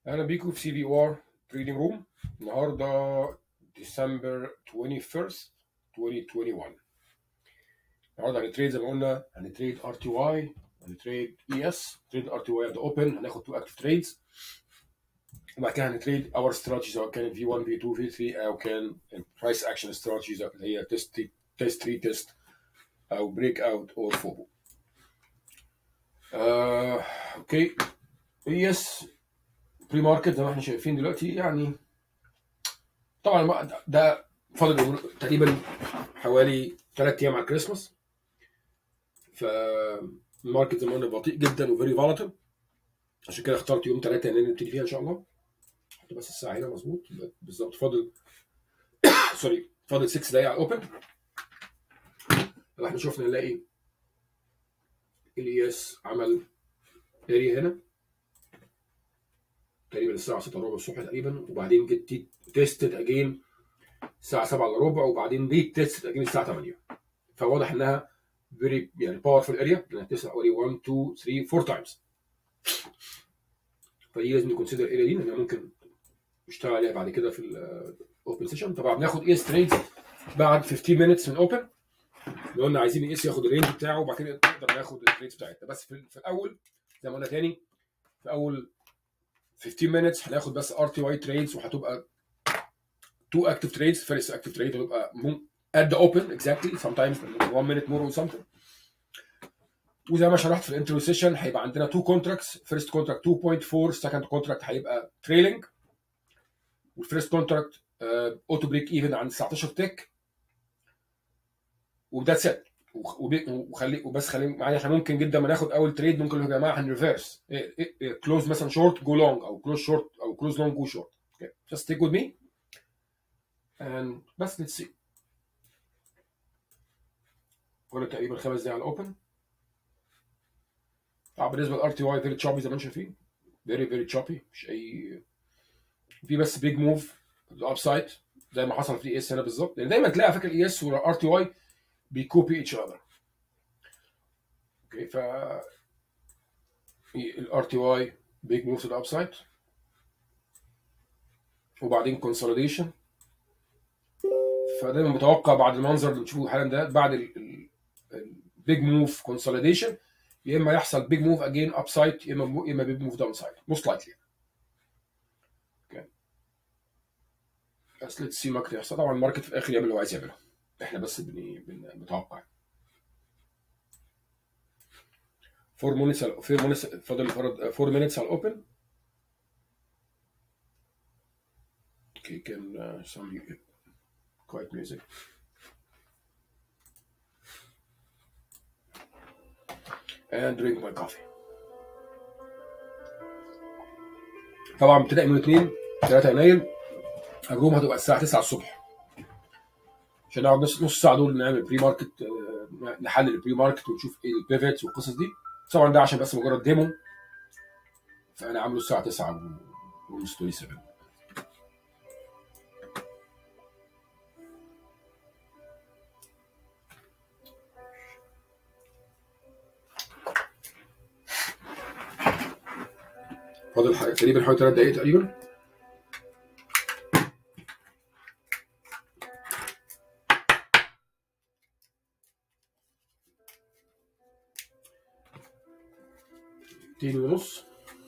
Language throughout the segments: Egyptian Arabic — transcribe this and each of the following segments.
اهلا بيكم في سي في ار تريدنج روم النهارده ديسمبر 21 2021 النهارده هنتريد زي ما قلنا هنتريد ار تي واي هنتريد اي اس تريد ار تي واي ات اوبن هناخد تو اكتف تريدز وبعد كده هنتريد اور استراتيجي سواء كان في 1 في 2 في 3 او كان برايس اكشن استراتيجيز اللي هي تيست تيست ري تيست او بريك اوت اور فوبو آه، اوكي اي اس بري ماركت زي ما احنا شايفين دلوقتي يعني طبعا ما- ده- ده فاضل تقريبا حوالي ثلاث ايام على الكريسماس فالماركت زي ما قلنا بطيء جدا وفيري فولاتile عشان كده اخترت يوم 3 يناير نبتدي فيها ان شاء الله حط بس الساعه هنا مظبوط بالظبط فاضل سوري فاضل 6 دقايق على الاوبن لو احنا شفنا نلاقي الاي اس عمل اريا هنا تقريبا الساعه 6 وربع الصبح تقريبا وبعدين جيت تيستد اجين الساعه 7 الا ربع وبعدين ري تيستد اجين الساعه 8 فواضح انها فيري يعني باورفul اريا لانها بتسرق حوالي 1 2 3 4 تايمز فدي لازم نكونسيدر الاريا دي لانها ممكن نشتغل عليها بعد كده في الاوبن سيشن طبعا بناخد ايس تريدز بعد 15 minutes من اوبن لو قلنا عايزين الايس ياخد الرينج بتاعه وبعد كده نقدر ناخد التريدز بتاعتنا بس في, في الاول زي ما قلنا تاني في اول 15 minutes هناخد بس ار تي واي تريدز وهتبقى تو اكتف تريدز فيرست اكتف تريد هتبقى مم- at the open exactly sometimes one minute more or something وزي ما شرحت في الانترو سيشن هيبقى عندنا تو كونتراكتس فيرست كونتراكت 2.4 سكند كونتراكت هيبقى تريلينج والفيرست كونتراكت اوتو بريك ايفن عند 19 تك وده سيت وخلي وبس خلي معايا احنا ممكن جدا ما ناخد اول تريد ممكن يا جماعه هنريفرس كلوز مثلا شورت جو لونج او كلوز شورت او كلوز لونج جو شورت just stick with me and بس let's see كل تقريبا خمس دقايق على الاوبن طبعا بالنسبه للار تي واي فيري تشوبي زي ما انتم شايفين فيري فيري تشوبي مش اي في بس بيج موف اب سايد زي ما حصل في الاي اس هنا بالظبط لان دايما تلاقي على فكره الاي اس والار تي واي بيكوبي ايتش اذر اوكي ف الار تي واي بيج موف تو ذا اب سايد وبعدين كونسوليديشن فدايما متوقع بعد المنظر اللي بنشوفه حالا ده بعد البيج موف كونسوليديشن يا اما يحصل بيج موف اجين اب سايد يا اما يا اما بيج موف داون سايد موست لايكلي بس ليتس سي ماركت يحصل طبعا الماركت في الاخر يعمل اللي هو عايز يعمله احنا بس بن- بن- بنتوقع فور مينتس 4 مينتس فاضل 4 مينتس على الاوبن اوكي كان some quiet music and drink my coffee طبعا ابتداء من 2 3 يناير الروم هتبقى الساعه 9 الصبح عشان نقعد نص نص ساعه دول نعمل بري ماركت آه، نحلل البري ماركت ونشوف ايه البيفيتس والقصص دي طبعا ده عشان بس مجرد ديمو فانا عامله الساعه 9 ونص 7 فاضل ح- تقريبا حوالي 3 دقايق تقريبا دقيقتين ونص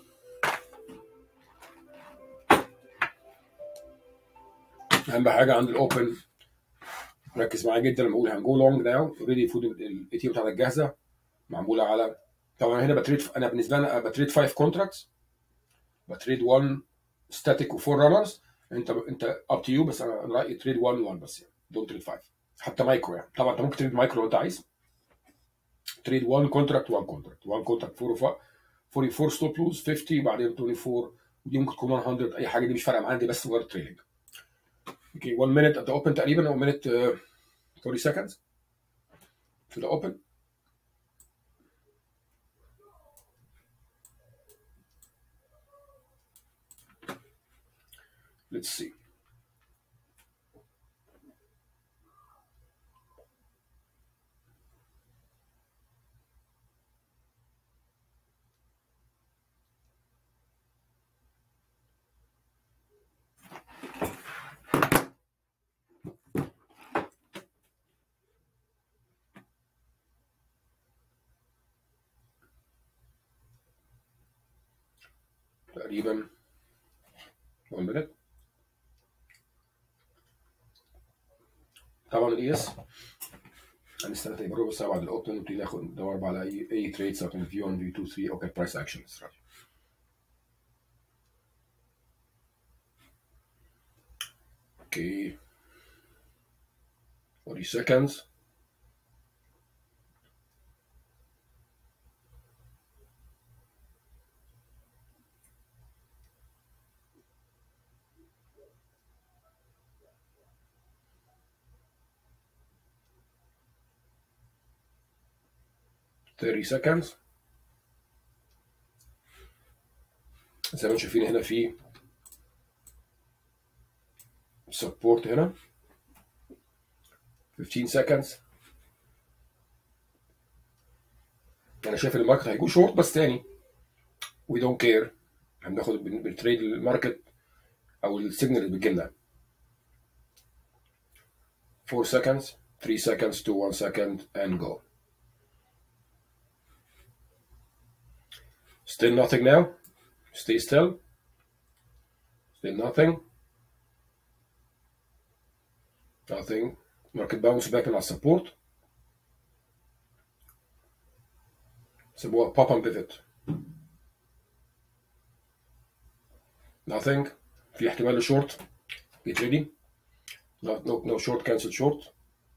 اهم حاجه عند الاوبن ركز معايا جدا لما اقول هنجو لونج ناو اوريدي المفروض الاي تي بتاعتك جاهزه معموله على طبعا هنا بتريد انا بالنسبه لي أنا بتريد 5 كونتراكتس بتريد 1 ستاتيك و4 رانرز انت انت اب تو يو بس انا أنا رايي تريد 1 1 بس يعني دونت تريد 5 حتى مايكرو يعني طبعا انت ممكن تريد مايكرو لو انت عايز تريد 1 كونتراكت 1 كونتراكت 1 كونتراكت 4 44 ستوب لوز 50 بعدين 24 ودي ممكن تكون 100 اي حاجه دي مش فارقه معايا دي بس مجرد تريدنج اوكي 1 minute at the open تقريبا او minute uh, 30 seconds to the open let's see تقريبا 1 minute طبعا الاي اس هنستنى تاني بره بس بعد الاوبن نبتدي ناخد ندور بقى على اي اي تريد سواء كان في 1 في 2 3 او كانت برايس اكشن استراتيجي اوكي 40 seconds thirty seconds زي ما انتم شايفين هنا في support هنا 15 seconds انا شايف ان الماركت هيكون شورت بس تاني we don't care هناخد بن- بنتريد الماركت او السيجنال اللي بتجيلنا 4 seconds 3 seconds to 1 second and go still nothing now stay still still nothing nothing market bounce back من على السبورت سموها pop and pivot nothing في احتمال لشورت get ready no, no, no short cancel short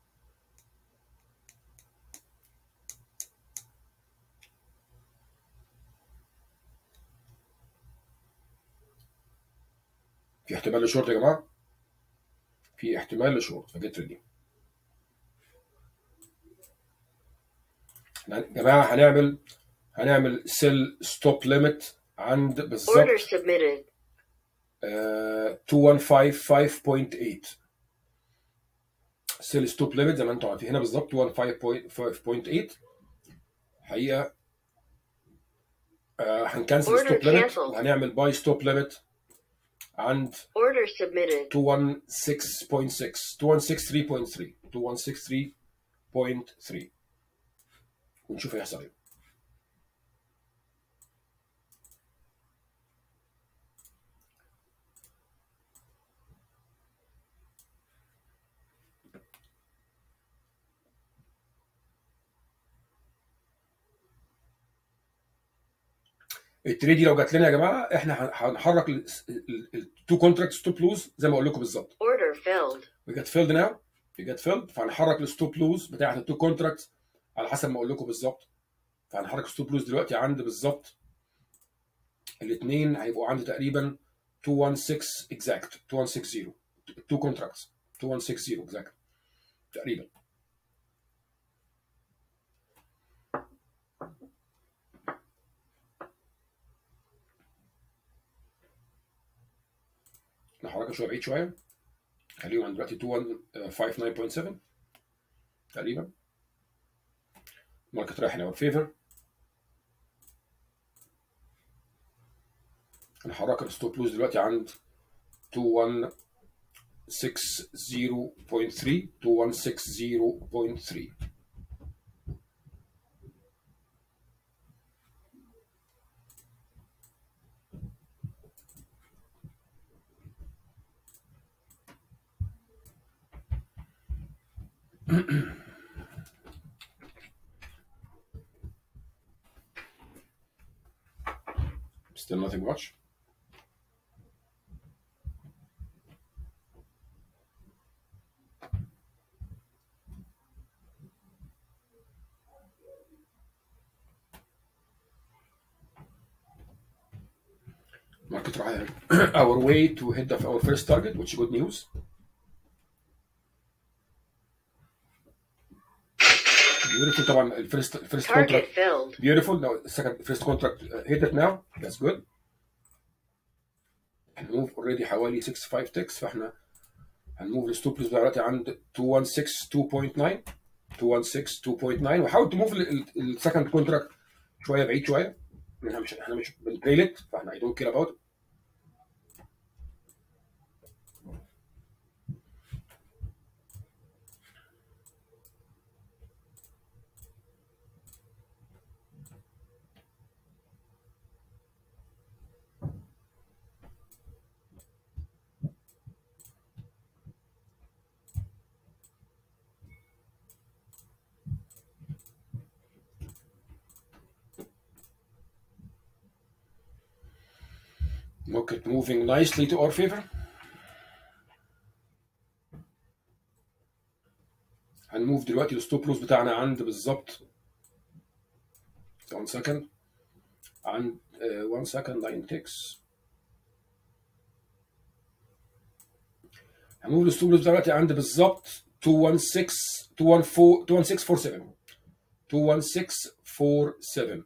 في احتمال لشورت يا جماعه في احتمال لشورت فجيت ريدي يا جماعه هنعمل هنعمل سيل ستوب ليميت عند بالظبط Order submitted. آه، 2155.8 سيل ستوب ليميت زي ما انتم عارفين هنا بالظبط 115.8 حقيقه آه، هنكنسل Order ستوب ليميت canceled. وهنعمل باي ستوب ليميت عند Order submitted. 216.6 216.3 216.3 ونشوف هيحصل ايه التريد دي لو جات لنا يا جماعه احنا هن- هنحرك التو كونتراكت ستوب لوز زي ما اقول لكم بالظبط Order filled. we get filled now we get filled فهنحرك الستوب لوز بتاعه التو كونتراكت على حسب ما اقول لكم بالظبط فهنحرك الستوب لوز دلوقتي عند بالظبط الاثنين هيبقوا عند تقريبا 216 exact 2160 التو كونتراكتس 2160 exact تقريبا نحركها شويه بعيد شويه خليهم عند دلوقتي 2159.7 تقريبا الماركت رايح هنا فيفر هنحرك الستوب لوز دلوقتي عند 2160.3 2160.3 Still nothing much. Market راح our way to hit the, our first target, which is good news. Beautiful طبعا الفيرست الفيرست Target كونتراكت filled. Beautiful. Now, the second first contract uh, hit it now. That's good. هنموف اوريدي حوالي 65 تكس فاحنا هنموف الستوب لوز دلوقتي عند 216 2.9 216 2.9 وحاول تموف السكند كونتراكت شويه بعيد شويه احنا مش احنا مش بنتريلت فاحنا اي دونت كير اباوت market moving nicely to our favor هنموف دلوقتي الستوب لوس بتاعنا عند بالظبط 1 second عند 1 second line ticks هنموف الستوب لوس دلوقتي عند بالظبط 216 214 21647 21647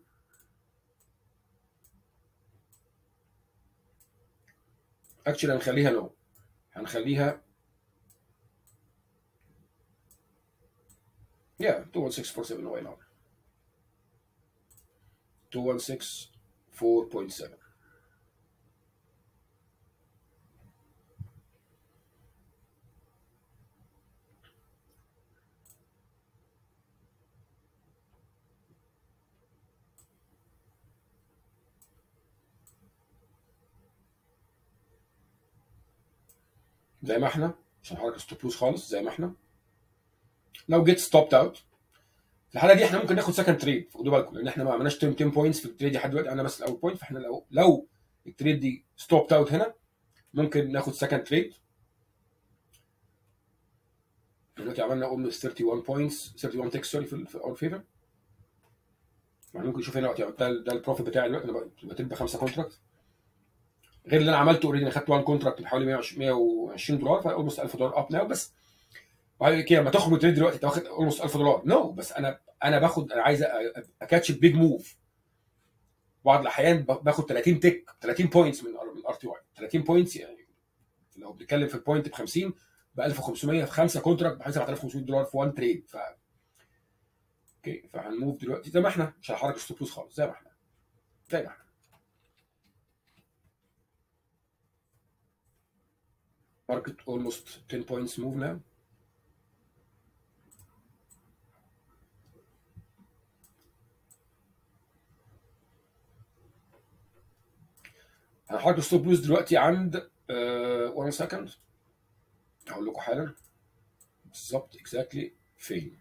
اكشلي هنخليها نو هنخليها Yeah, 21647 why not? 216.4.7 زي ما احنا عشان حركه ستوب لوس خالص زي ما احنا لو جيت ستوبد اوت في الحاله دي احنا ممكن ناخد سكند تريد خدوا بالكم لان احنا ما عملناش 10 10 بوينتس في التريد لحد دلوقتي انا بس الاول بوينت فاحنا لو لو التريد دي ستوبد اوت هنا ممكن ناخد سكند تريد دلوقتي عملنا اولموست 31 بوينتس 31 تكس سوري في اور فيفر يعني ممكن نشوف هنا وقت ده ده البروفيت بتاعي دلوقتي انا بتبقى بخمسه كونتراكت غير اللي انا عملته اوريدي انا خدت 1 كونتراكت بحوالي 120 دولار فاولموست 1000 دولار اب ناو بس وبعد كده لما تخرج من التريد دلوقتي انت واخد اولموست 1000 دولار نو no, بس انا انا باخد انا عايز اكاتش بيج موف بعض الاحيان باخد 30 تك 30 بوينتس من من ار تي واي 30 بوينتس يعني لو بنتكلم في البوينت ب 50 ب 1500 في خمسه كونتراكت ب 7500 دولار في 1 تريد ف اوكي فهنموف دلوقتي زي ما احنا مش هنحرك ستوب لوس خالص زي ما احنا زي ما احنا market almost 10 points move now هنحرك ستوب لوز دلوقتي عند 1 سكند هقول لكم حالا بالظبط اكزاكتلي فين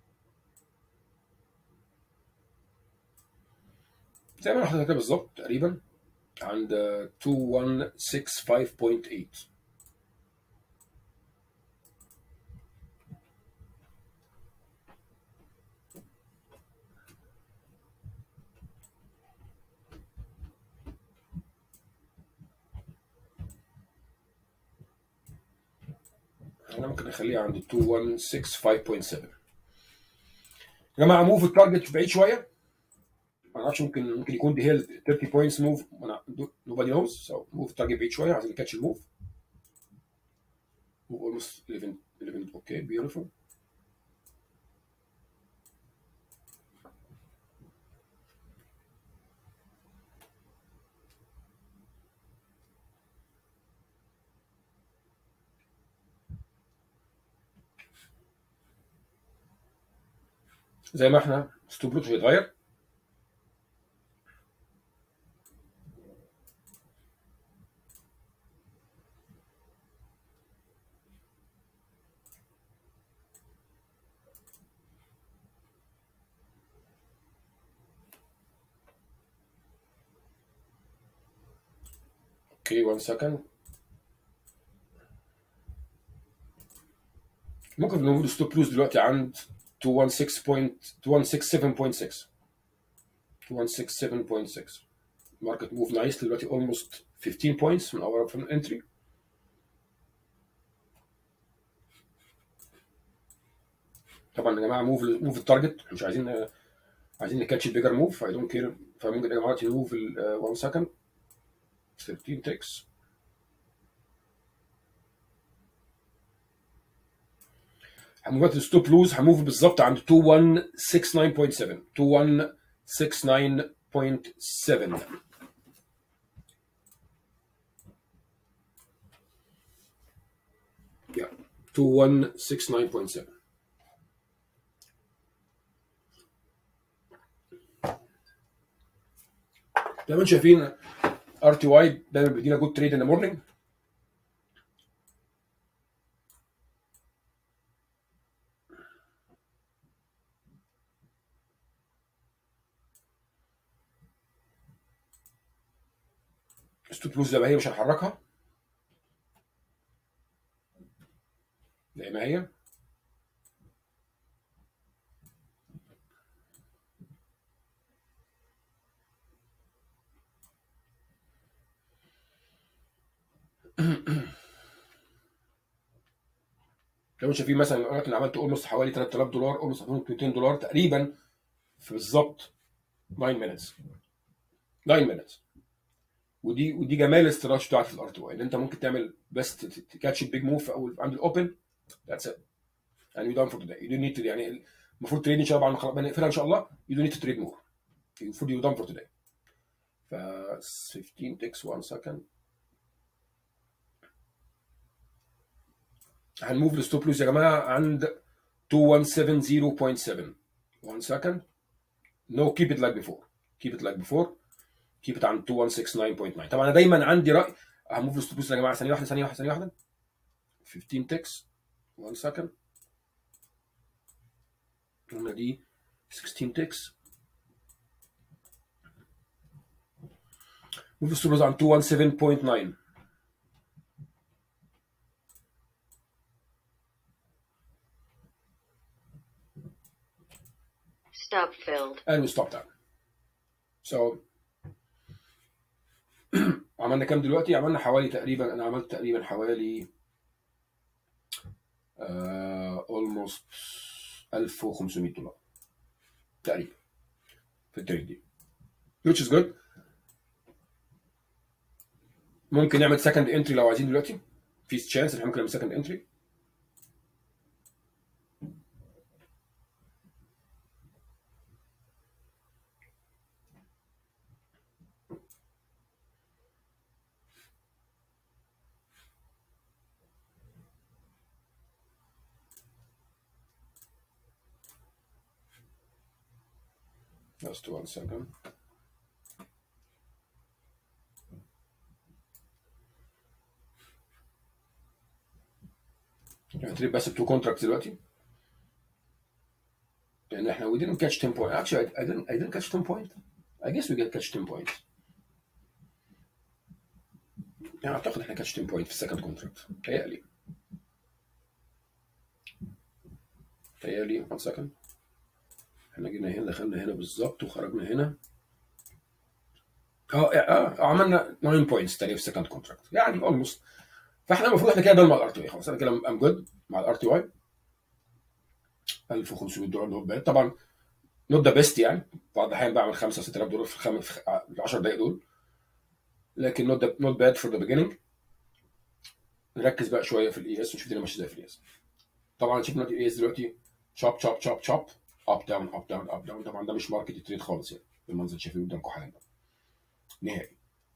زي ما انا حطيتها كده بالظبط تقريبا عند 2165.8 انا ممكن اخليها عند 2165.7 يا جماعه موف التارجت بعيد شويه ما اعرفش ممكن ممكن يكون دي هي 30 بوينتس موف nobody knows so موف التارجت بعيد شويه عايزين نكاتش الموف almost 11 11 اوكي beautiful زي ما احنا ستوب لوس هيتغير اوكي 1 سكند ممكن نقول ستوب لوس دلوقتي عند 216.217.6 216.7.6 market move nicely دلوقتي almost 15 points من our from entry طبعا يا جماعه موف موف التارجت مش عايزين عايزين نكاتش البيجر موف اي دونت كير فممكن يا جماعه نموف 1 سكند 13 تكس هموفات الستوب لوز هموف بالظبط عند 2169.7 2169.7 yeah 2169.7 زي ما انتم شايفين ار تي واي دايما بيدينا جود تريد ان مورنينج ستوب لوز زي ما هي مش هنحركها زي ما هي لو شايفين مثلا انا اللي عملت اولموست حوالي 3000 دولار اولموست 200 دولار تقريبا في بالظبط 9 minutes 9 minutes ودي ودي جمال الاستراش بتاعت الار تي واي ان انت ممكن تعمل بس تكاتش بيج موف في اول عند الاوبن ذاتس ات يعني دون فور توداي يو دونت نيد تو يعني المفروض تريد ان شاء الله بعد ما نقفلها ان شاء الله يو دونت نيد تو تريد مور المفروض يو دون فور توداي ف 15 تكس 1 سكند هنموف الستوب لوز يا جماعه عند 2170.7 1 second no keep it like before keep it like before keep it عند 2169.9 طبعا انا دايما عندي راي هموف الستوب لوز يا جماعه ثانيه واحده ثانيه واحده ثانيه واحده 15 ticks 1 second قلنا دي 16 ticks موف الستوب لوز عند 217.9 Stop filled. and we stop that. So عملنا كام دلوقتي؟ عملنا حوالي تقريبا انا عملت تقريبا حوالي uh, almost 1500 دولار تقريبا في التريد دي which is good ممكن نعمل second entry لو عايزين دلوقتي في تشانس ان احنا ممكن نعمل second entry Just one second. يعني تريد بس بتو كونتراكت دلوقتي لان احنا we didn't catch 10 points actually I, I didn't I didn't catch 10 points I guess we get catch 10 points يعني اعتقد احنا catch 10 points في السكند كونتراكت تهيألي تهيألي one second احنا جينا هنا دخلنا هنا بالظبط وخرجنا هنا اه اه عملنا 9 بوينتس تقريبا في السكند كونتراكت يعني اولموست فاحنا المفروض احنا كده دول مع الار تي واي خلاص انا كده ام جود مع الار تي واي 1500 دولار نوت باد طبعا نوت ذا بيست يعني بعض الاحيان بعمل 5 6000 دولار في الخم... في ال 10 دقائق دول لكن نوت نوت باد فور ذا بيجيننج نركز بقى شويه في الاي اس ونشوف الدنيا ماشيه ازاي في الاي اس طبعا شفنا الاي اس دلوقتي شوب شوب شوب شوب اب داون اب داون اب داون طبعا ده مش ماركت تريد خالص يعني المنظر اللي شايفينه قدامكم حاليا ده نهائي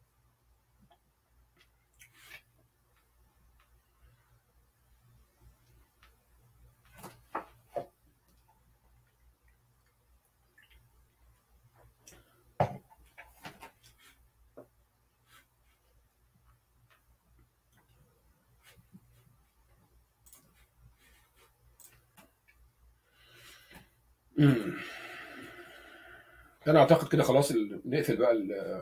مم. انا اعتقد كده خلاص ال- نقفل بقى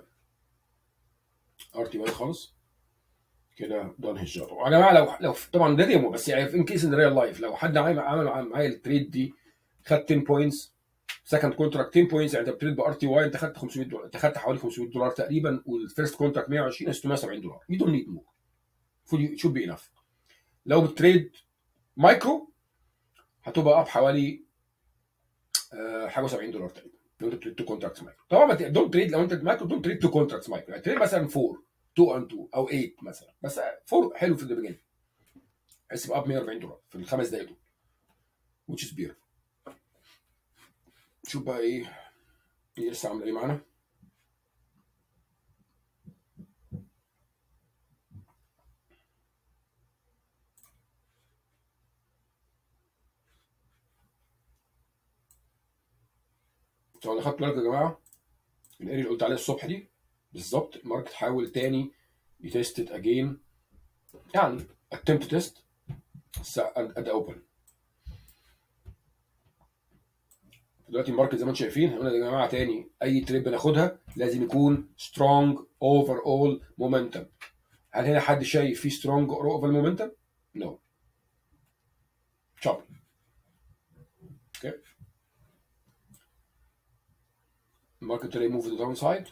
الار تي واي خالص كده دون هيجار ويا جماعه لو لو طبعا ده ديمو بس يعني ان كيس ان ريال لايف لو حد عمل عمل معايا التريد دي خد 10 بوينتس سكند كونتراكت 10 بوينتس يعني انت بتريد بار تي واي انت خدت 500 دولار انت خدت حوالي 500 دولار تقريبا والفيرست كونتراكت 120 670 دولار يو دونت نيد مور شود بي انف لو بتريد مايكرو هتبقى اب حوالي آه، حاجه 70 دولار تقريبا لو انت بتريد تو كونتراكتس مايكرو طبعا ما دونت تريد لو انت مايكرو دونت تريد تو كونتراكتس مايكرو يعني تريد مثلا 4 2 ان 2 او 8 مثلا بس 4 حلو في البيجن بحيث يبقى اب 140 دولار في الخمس دقايق دول which is beautiful شوف بقى ايه هي لسه عامله ايه معانا لو انا خدت بالك يا جماعه الاري اللي قلت عليها الصبح دي بالظبط الماركت حاول تاني يتست اجين يعني attempt to test at the open دلوقتي الماركت زي ما انتم شايفين قلنا يا جماعه تاني اي تريد بناخدها لازم يكون سترونج اوفر اول مومنتم هل هنا حد شايف في سترونج اوفر مومنتم؟ نو شوب اوكي الماركت today move to the downside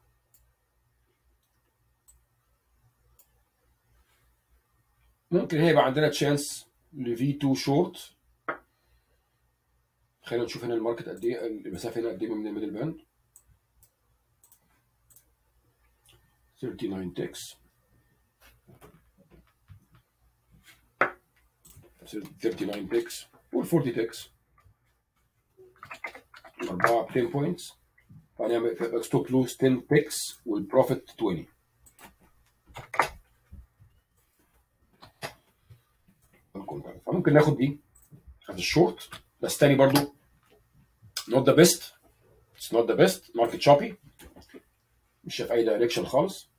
ممكن هنا يبقى عندنا تشانس ل V2 شورت خلينا نشوف هنا الماركت قد ايه المسافه هنا قد ايه من الميدل باند 39 تكس 39 تكس وال 40 تكس 4 10 بوينتس فهنعمل ستوب لوز 10 تكس والبروفيت 20 فممكن ناخد دي as الشورت بس تاني برضو not the best it's not the best market choppy مش شايف اي دايركشن خالص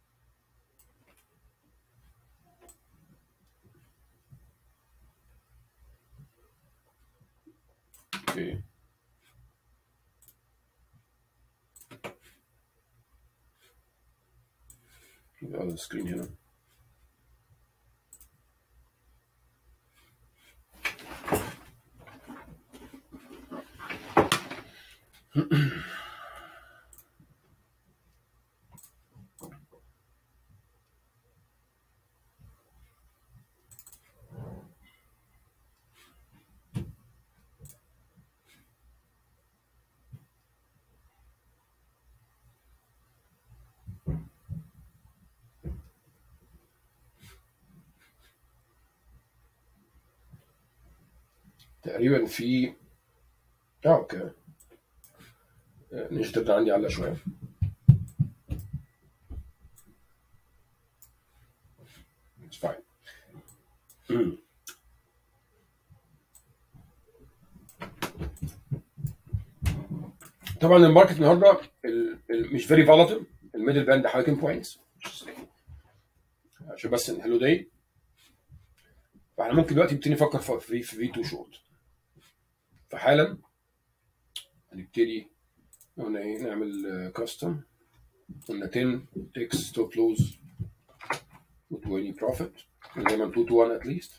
اوكي يبقى السكرين هنا تقريبا في اه اوكي نيجي تبدا عندي على شويه It's fine. مم. طبعا الماركت النهارده ال- ال- مش فيري فولاتile الميدل باند حوالي 10 بوينتس عشان بس هلو داي فاحنا ممكن دلوقتي نبتدي نفكر في في في 2 شورت فحالا هنبتدي قلنا ايه نعمل كاستم قلنا 10 اكس ستوب لوز و20 بروفيت دايما 2 to 1 at least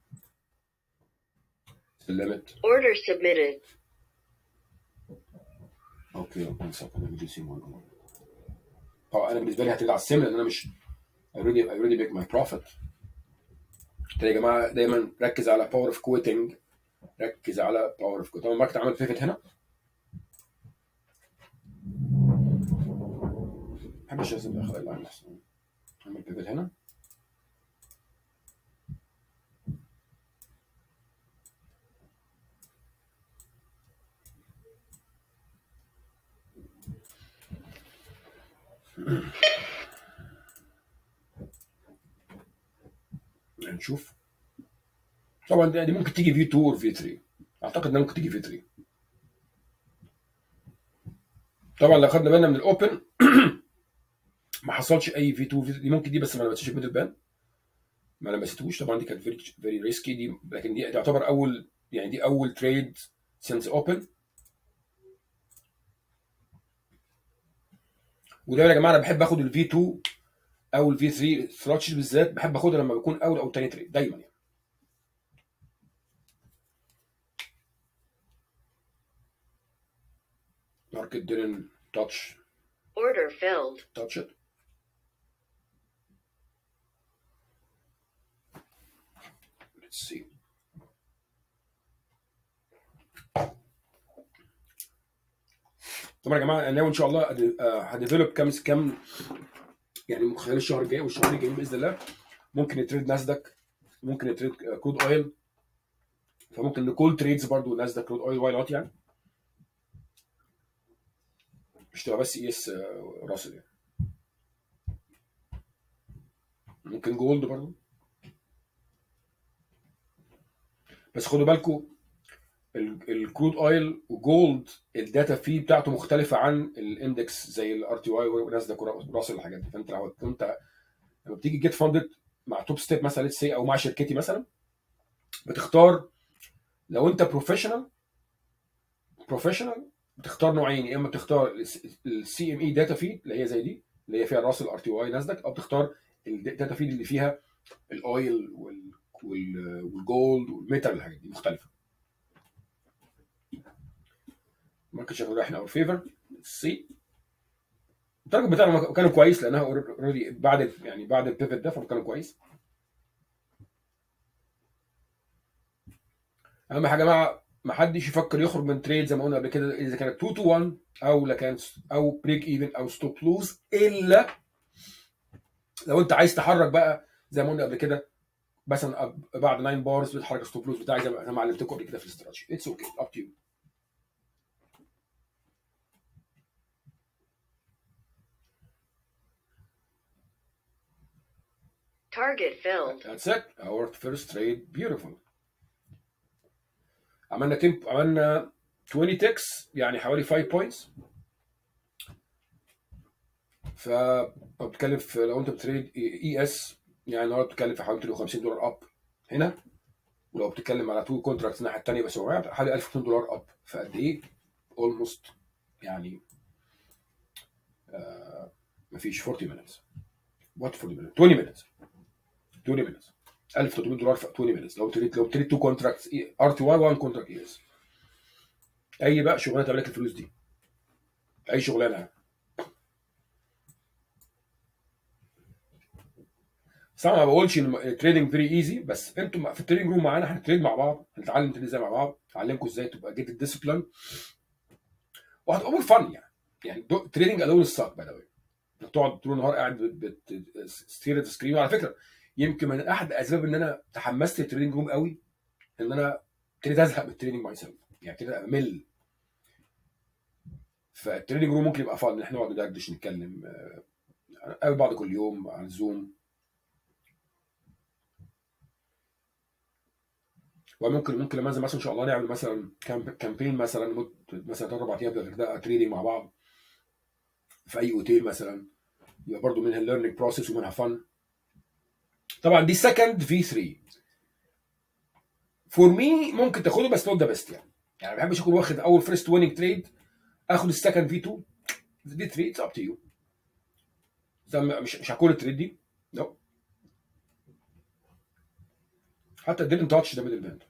الليمت Order submitted. اوكي one second let me do some one طبعا انا بالنسبه لي هترجع على السم لان انا مش I already I already make my profit يا جماعه دايما ركز على باور اوف كويتنج ركز على باور اوف كويتنج طبعا الماركت عمل بيفت هنا ما بحبش لازم اخد اللاين احسن عمل بيفت هنا نشوف طبعا دي دي ممكن تيجي في 2 اور في 3 اعتقد انها ممكن تيجي في 3 طبعا لو خدنا بالنا من الاوبن ما حصلش اي في 2 في 3 دي ممكن دي بس ما لمستش الميدل بان ما لمستوش طبعا دي كانت فيري فيري ريسكي دي لكن دي تعتبر اول يعني دي اول تريد سينس اوبن ودايما يا جماعه انا بحب اخد الفي 2 او الفي 3 ستراتشز بالذات بحب اخدها لما بكون اول او تاني تريد دايما يعني market didn't touch Order filled. touch it let's see طبعا يا جماعه انا ناوي ان شاء الله أد- آه، هديفلوب كام كام يعني خلال الشهر الجاي والشهرين الجايين باذن الله ممكن نتريد ناسداك ممكن نتريد كرود اويل فممكن نكول تريدز برضو ناسداك كرود اويل واي نوت يعني مش تبقى بس اي اس راسل يعني ممكن جولد برضو بس خدوا بالكم الكرود اويل وجولد الداتا فيه بتاعته مختلفه عن الاندكس زي الار تي واي وناسداك وراسل الحاجات دي فانت لو انت لما بتيجي جيت فاندد مع توب ستيب مثلا ليتس سي او مع شركتي مثلا بتختار لو انت بروفيشنال بروفيشنال بتختار نوعين يا اما بتختار السي ام اي داتا فيد اللي هي زي دي اللي هي فيها راس الار تي واي نازدك او بتختار الداتا فيد اللي فيها الاويل وال وال- والجولد والميتال والحاجات دي مختلفه ماركت شغال احنا اور فيفر سي التارجت بتاعنا كان كويس لانها اوريدي بعد يعني بعد البيفت ده فكان كويس اهم حاجه يا جماعه ما حدش يفكر يخرج من تريد زي ما قلنا قبل كده اذا كانت 2 تو 1 او لا كانت او بريك ايفن او ستوب لوز الا لو انت عايز تحرك بقى زي ما قلنا قبل كده مثلا أب- بعد 9 بارز بتحرك ستوب لوز بتاعي زي ما زي ما علمتكم قبل كده في الاستراتيجي اتس اوكي اب تو يو Target filled. That's it. Our first trade. Beautiful. عملنا تيم عملنا 20 تكس يعني حوالي 5 بوينتس ف بتتكلم في لو انت بتريد اي اس يعني النهارده بتتكلم في حوالي 250 دولار اب هنا ولو بتتكلم على تو كونتراكتس الناحيه الثانيه بس هو حوالي 1200 دولار اب فقد ايه؟ اولموست يعني آه مفيش 40 minutes وات 40 minutes 20 minutes 20 minutes 1300 دولار في 20 minutes لو تريد لو تريد تو كونتراكتس ار تي واي 1 كونتراكت اي اس اي بقى شغلانه تعمل لك الفلوس دي اي شغلانه بس طبعا ما بقولش ان التريدنج فيري ايزي بس انتوا في التريدنج روم معانا هنتريد مع بعض هنتعلم تريد ازاي مع بعض هعلمكم ازاي تبقى جيت الديسيبلين وهتبقى امور فن يعني يعني تريدنج الون الساك باي ذا واي انك تقعد طول النهار قاعد بتستير سكرين وعلى فكره يمكن من احد الاسباب ان انا تحمست للتريدنج روم قوي ان انا ابتديت ازهق من التريدنج ماي سيلف يعني ابتديت امل فالتريدنج روم ممكن يبقى فن ان احنا نقعد ندردش نتكلم آه، نقابل بعض كل يوم على الزوم وممكن ممكن لما مثلا ان شاء الله نعمل مثلا كامب- كامبين مثلا مد- مثلا ثلاث اربع ايام في الغردقه تريدنج مع بعض في اي اوتيل مثلا يبقى برضه منها الليرنينج بروسيس ومنها فن طبعا دي سكند في 3 فور مي ممكن تاخده بس نوت ذا بيست يعني يعني ما بحبش اكون واخد اول فيرست ويننج تريد اخد السكند في 2 دي 3 اتس اب تو يو مش مش هكون التريد دي نو حتى didn't touch the middle band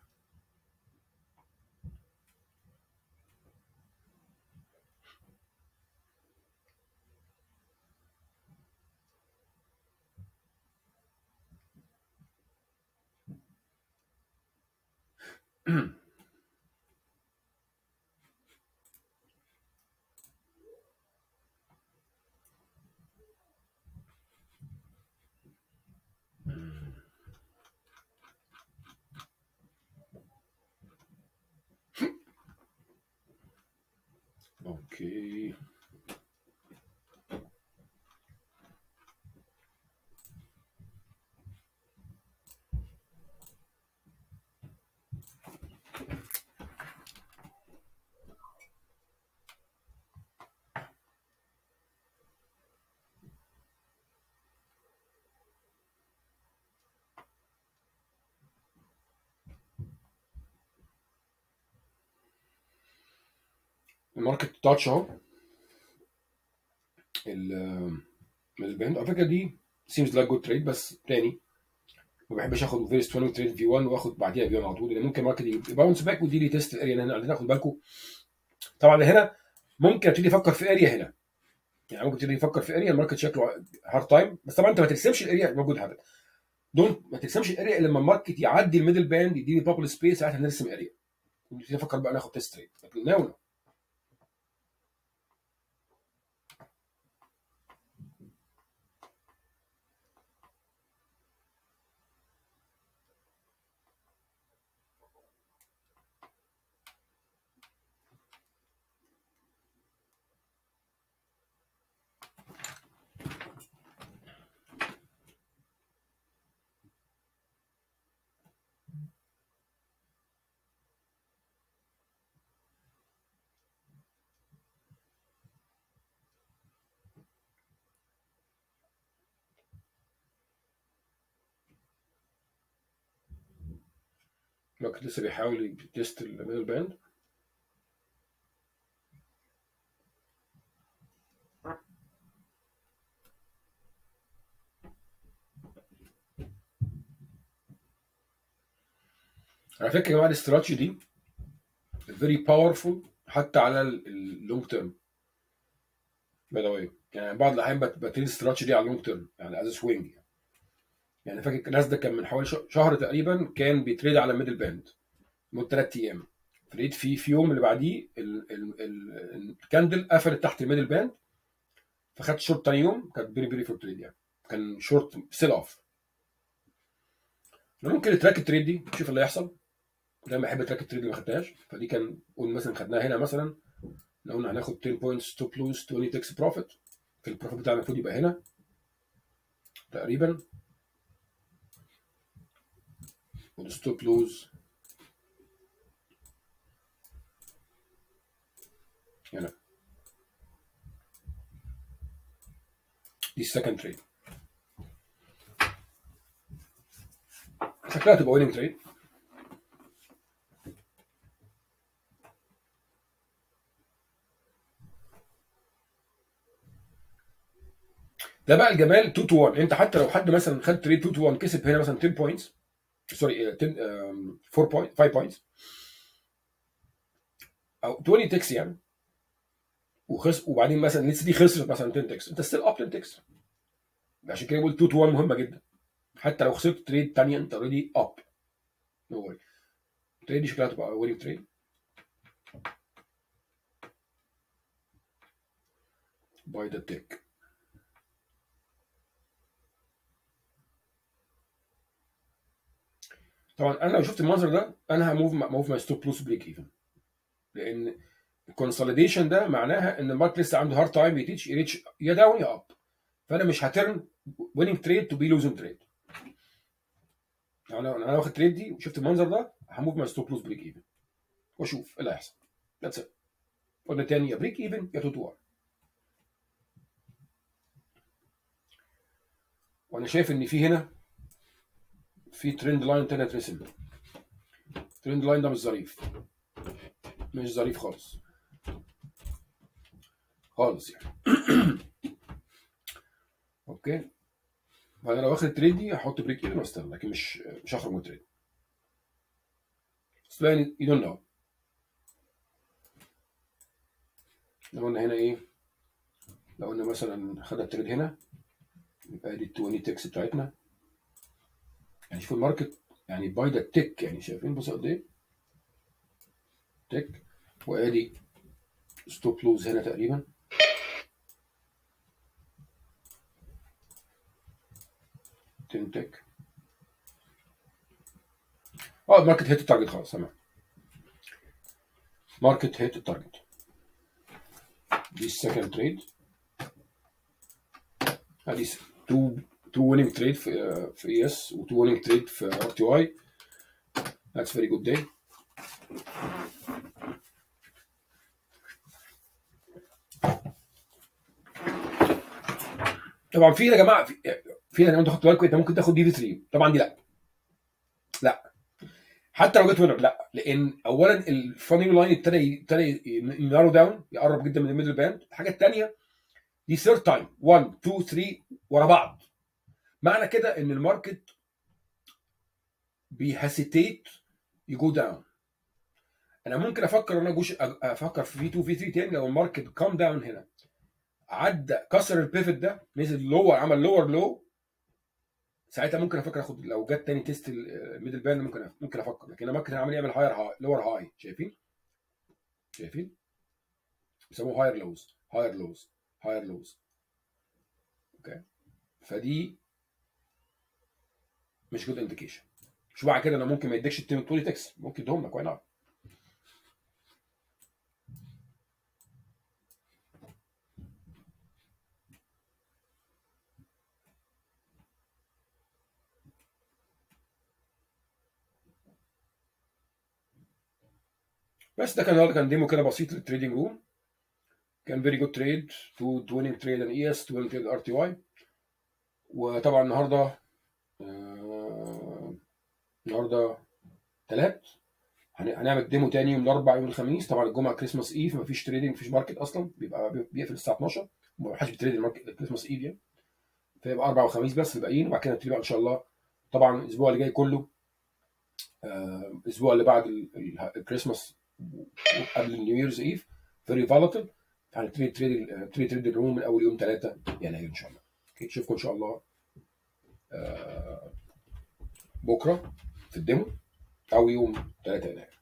اوكي الماركت تاتش اهو ال- الباند على فكره دي seems like good trade بس تاني ما بحبش اخد فيري سترونج تريد في 1 واخد بعديها في 1 على طول لان ممكن الماركت باونس باك ودي لي تيست اريا هنا عندنا خد بالكم طبعا هنا ممكن ابتدي افكر في اريا هنا يعني ممكن ابتدي افكر في اريا الماركت شكله هارد تايم بس طبعا انت ما ترسمش الاريا موجود هابت دونت ما ترسمش الاريا الا لما الماركت يعدي الميدل باند يديني بابل سبيس ساعتها نرسم اريا نبتدي نفكر بقى ناخد تيست تريد لكن ناو نو الماركت لسه بيحاول يتست الميدل باند على فكره يا جماعه الاستراتيجي دي فيري باورفول حتى على اللونج تيرم باي ذا واي يعني بعض الاحيان بت- بتريد استراتيجي دي على اللونج تيرم يعني از سوينج يعني فاكر الناس ده كان من حوالي ش- شهر تقريبا كان بيتريد على ميدل باند لمده ثلاث ايام تريد في في يوم اللي بعديه ال- ال- ال- الكاندل قفلت تحت الميدل باند فخدت شورت تاني يوم كانت فيري فيري فور تريد يعني كان شورت سيل اوف ممكن تراك التريد دي نشوف اللي هيحصل دايما بحب تراك التريد اللي ما خدتهاش فدي كان قول مثلا خدناها هنا مثلا لو قلنا هناخد 10 بوينتس ستوب لوز 20 تكس بروفيت في البروفيت بتاعنا المفروض يبقى هنا تقريبا والستوب لوز هنا دي السكند تريد شكلها تبقى ويننج تريد ده بقى الجمال 2 تو 1 انت حتى لو حد مثلا خد تريد 2 تو 1 كسب هنا مثلا 10 بوينتس سوري 10 آم، 4 بوينت 5 بوينتس او 20 تكس يعني وخس وبعدين مثلا لسه دي خسرت مثلا 10 تكس انت ستيل اب 10 تكس عشان كده بقول 2 تو 1 مهمه جدا حتى لو خسرت تريد ثانيه انت اوريدي اب نو وري التريد دي شكلها تبقى ويننج تريد باي ذا تك طبعا انا لو شفت المنظر ده انا هموف موف ماي ستوب لوس بريك ايفن لان الكونسوليديشن ده معناها ان الماركت لسه عنده هارد تايم يتيتش يريتش يا داون يا اب فانا مش هترن ويننج تريد تو بي لوزنج تريد يعني انا انا واخد تريد دي وشفت المنظر ده هموف ماي ستوب لوس بريك ايفن واشوف ايه اللي هيحصل ذاتس ات قلنا تاني يا بريك ايفن يا تو تو وانا شايف ان في هنا في ترند لاين تاني اترسم الترند لاين ده مش ظريف مش ظريف خالص خالص يعني اوكي فانا لو واخد تريد دي هحط بريك ايفن واستنى لكن مش مش هخرج من التريد بس يعني يو دونت نو لو قلنا هنا ايه لو قلنا مثلا خدنا التريد هنا يبقى دي ال 20 تكس بتاعتنا يعني شوف الماركت يعني باي ذا تك يعني شايفين بص قد ايه تك وادي ستوب لوز هنا تقريبا تنتك اه الماركت هيت التارجت خلاص تمام ماركت هيت التارجت دي السكند تريد ادي تو تو ويننج تريد في في اي اس وتو ويننج تريد في ار تي واي That's very good day. طبعا في يا جماعه في في لو انت خدت بالك انت ممكن تاخد دي في 3 طبعا دي لا لا حتى لو جت وينر لا لان اولا الفانينج لاين ابتدى ابتدى ينارو داون يقرب جدا من الميدل باند الحاجه الثانيه دي ثيرد تايم 1 2 3 ورا بعض معنى كده ان الماركت بيهاسيتيت يجو داون انا ممكن افكر ان انا اجوش افكر في في 2 في 3 تاني لو الماركت كام داون هنا عدى كسر البيفت ده نزل لور عمل لور لو ساعتها ممكن افكر اخد لو جت تاني تيست الميدل باند ممكن ممكن افكر لكن الماركت عمال يعمل هاير هاي لور هاي شايفين شايفين بيسموه هاير لوز هاير لوز هاير لوز اوكي فدي مش جود انديكيشن مش معنى كده انا ممكن ما يديكش التيم طولي تكس ممكن يديهم لك واي نوت بس ده كان كان ديمو كده بسيط للتريدنج روم كان فيري جود تريد تو تويننج تريد ان اي اس تويننج تريد ار تي واي وطبعا النهارده آه النهارده ثلاث هنعمل ديمو تاني يوم الاربعاء يوم الخميس طبعا الجمعه كريسماس ايف مفيش تريدنج مفيش ماركت اصلا بيبقى بيقفل الساعه 12 وما حدش بيتريد الماركت كريسماس ايف يعني فيبقى اربع وخميس بس الباقيين وبعد كده نبتدي بقى ان شاء الله طبعا الاسبوع اللي جاي كله آه، الاسبوع اللي بعد ال- ال- الكريسماس قبل النيو ييرز ايف فيري فولاتيل هنبتدي تريد نبتدي تريد الروم من اول يوم 3 يناير ان شاء الله اوكي اشوفكم ان شاء الله آه، بكره في الديمو او يوم 3 يناير